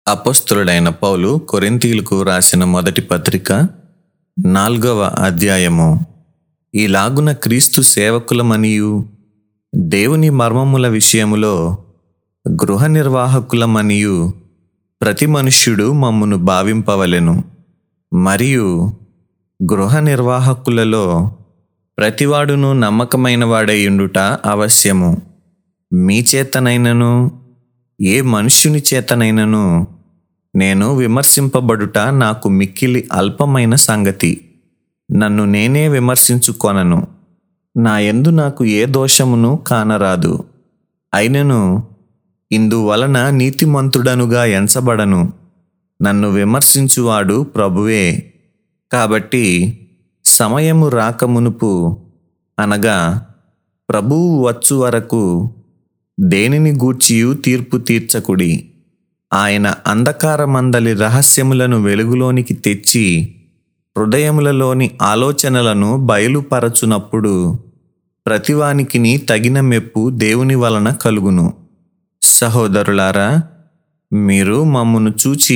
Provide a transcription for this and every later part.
అపొస్తలుడైన పౌలు కొరింథీయులకు రాసిన మొదటి పత్రిక నాల్గవ అధ్యాయము ఈలాగున క్రీస్తు సేవకులమనియు దేవుని మర్మముల విషయములో గృహ నిర్వాహకులమనియు ప్రతి మనుష్యుడు మమ్మును భావింపవలెను మరియు గృహ నిర్వాహకులలో ప్రతివాడును నమ్మకమైన వాడైయుండుట అవశ్యము మీ చేతనైనను ఏ మనుష్యుని చేతనైనను నేను విమర్శింపబడుట నాకు మిక్కిలి అల్పమైన సంగతి నన్ను నేనే విమర్శించుకొనను నా యందు నాకు ఏ దోషమును కానరాదు అయినను ఇందువలన నీతిమంతుడనుగా ఎంచబడను నన్ను విమర్శించువాడు ప్రభువే కాబట్టి సమయము రాకమునుపు అనగా ప్రభువు వచ్చు వరకు దేనిని గూర్చియు తీర్పు తీర్చకుడి ఆయన అంధకారమందలి రహస్యములను వెలుగులోనికి తెచ్చి హృదయములలోని ఆలోచనలను బయలుపరచునప్పుడు ప్రతివానికిని తగిన మెప్పు దేవుని వలన కలుగును సహోదరులారా మీరు మమ్మును చూచి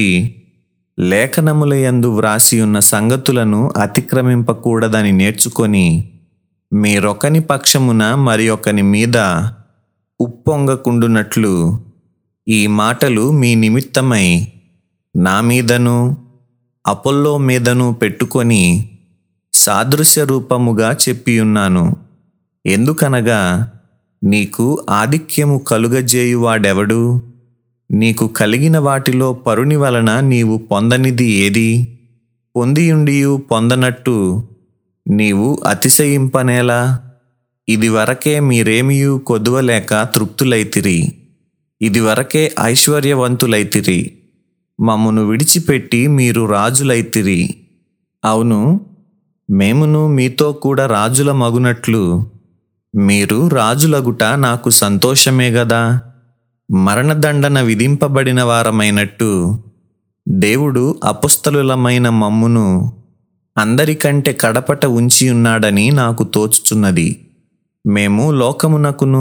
లేఖనములయందు వ్రాసి ఉన్న సంగతులను అతిక్రమింపకూడదని నేర్చుకొని మీరొకని పక్షమున మరి ఒకని మీద ఉప్పొంగకుండునట్లు ఈ మాటలు మీ నిమిత్తమై నా మీదను అపోల్లో మీదను పెట్టుకొని సాదృశ్య రూపముగా చెప్పియున్నాను ఎందుకనగా నీకు ఆధిక్యము కలుగజేయువాడెవడు నీకు కలిగిన వాటిలో పరుని వలన నీవు పొందనిది ఏది పొందియుండియు పొందనట్టు నీవు అతిశయింపనేలా ఇదివరకే మీరేమియూ కొదువలేక తృప్తులైతిరి ఇదివరకే ఐశ్వర్యవంతులైతిరి మమ్మను విడిచిపెట్టి మీరు రాజులైతిరి అవును మేమును మీతో కూడా రాజుల మగునట్లు మీరు రాజులగుట నాకు సంతోషమే గదా మరణదండన విధింపబడిన వారమైనట్టు దేవుడు అపుస్తలులమైన మమ్మును అందరికంటే కడపట ఉంచి ఉన్నాడని నాకు తోచుచున్నది మేము లోకమునకును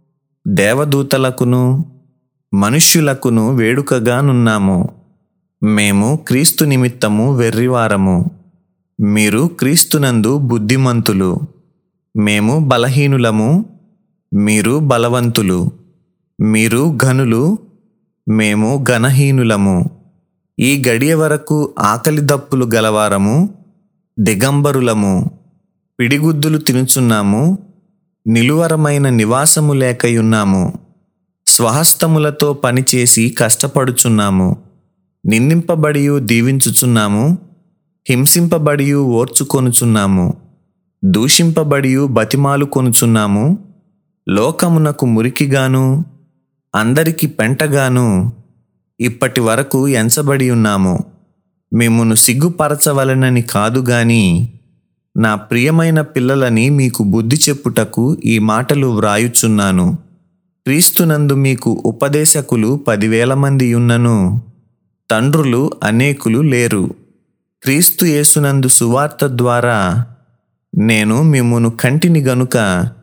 దేవదూతలకును మనుష్యులకును వేడుకగానున్నాము మేము క్రీస్తు నిమిత్తము వెర్రివారము మీరు క్రీస్తునందు బుద్ధిమంతులు మేము బలహీనులము మీరు బలవంతులు మీరు ఘనులు మేము ఘనహీనులము ఈ గడియ వరకు ఆకలి దప్పులు గలవారము దిగంబరులము పిడిగుద్దులు తినుచున్నాము నిలువరమైన నివాసము లేకయున్నాము స్వహస్తములతో పనిచేసి కష్టపడుచున్నాము నిందింపబడియు దీవించుచున్నాము హింసింపబడియు ఓర్చుకొనుచున్నాము దూషింపబడియు బతిమాలు కొనుచున్నాము లోకమునకు మురికిగాను అందరికి పెంటగాను ఇప్పటి వరకు ఎంచబడి ఉన్నాము మిమ్మును సిగ్గుపరచవలనని కాదు గాని నా ప్రియమైన పిల్లలని మీకు బుద్ధి చెప్పుటకు ఈ మాటలు వ్రాయుచున్నాను క్రీస్తునందు మీకు ఉపదేశకులు పదివేల మంది ఉన్నను తండ్రులు అనేకులు లేరు క్రీస్తు యేసునందు సువార్త ద్వారా నేను మిమ్మును కంటిని గనుక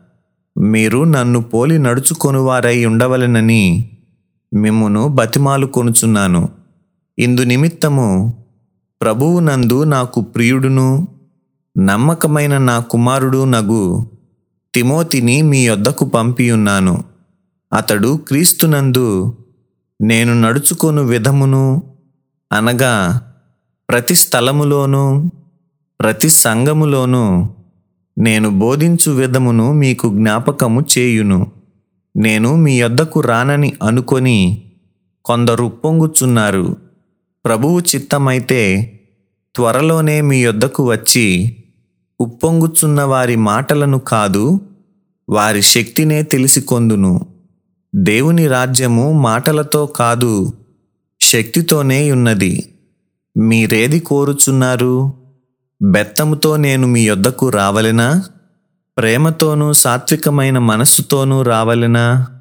మీరు నన్ను పోలి నడుచుకొనువారై ఉండవలెనని మిమ్మును బతిమాలు కొనుచున్నాను ఇందు నిమిత్తము ప్రభువు నందు నాకు ప్రియుడును నమ్మకమైన నా కుమారుడు నగు తిమోతిని మీ యొద్దకు పంపియున్నాను అతడు క్రీస్తునందు నేను నడుచుకొను విధమును అనగా ప్రతి స్థలములోనూ ప్రతి సంఘములోనూ నేను బోధించు విధమును మీకు జ్ఞాపకము చేయును నేను మీ యొద్దకు రానని అనుకొని కొందరు పొంగుచున్నారు ప్రభువు చిత్తమైతే త్వరలోనే మీ యొద్దకు వచ్చి ఉప్పొంగుచున్న వారి మాటలను కాదు వారి శక్తినే తెలిసికొందును దేవుని రాజ్యము మాటలతో కాదు శక్తితోనే ఉన్నది మీరేది కోరుచున్నారు బెత్తముతో నేను మీ యొద్దకు రావలెనా ప్రేమతోనూ సాత్వికమైన మనస్సుతోనూ రావలెనా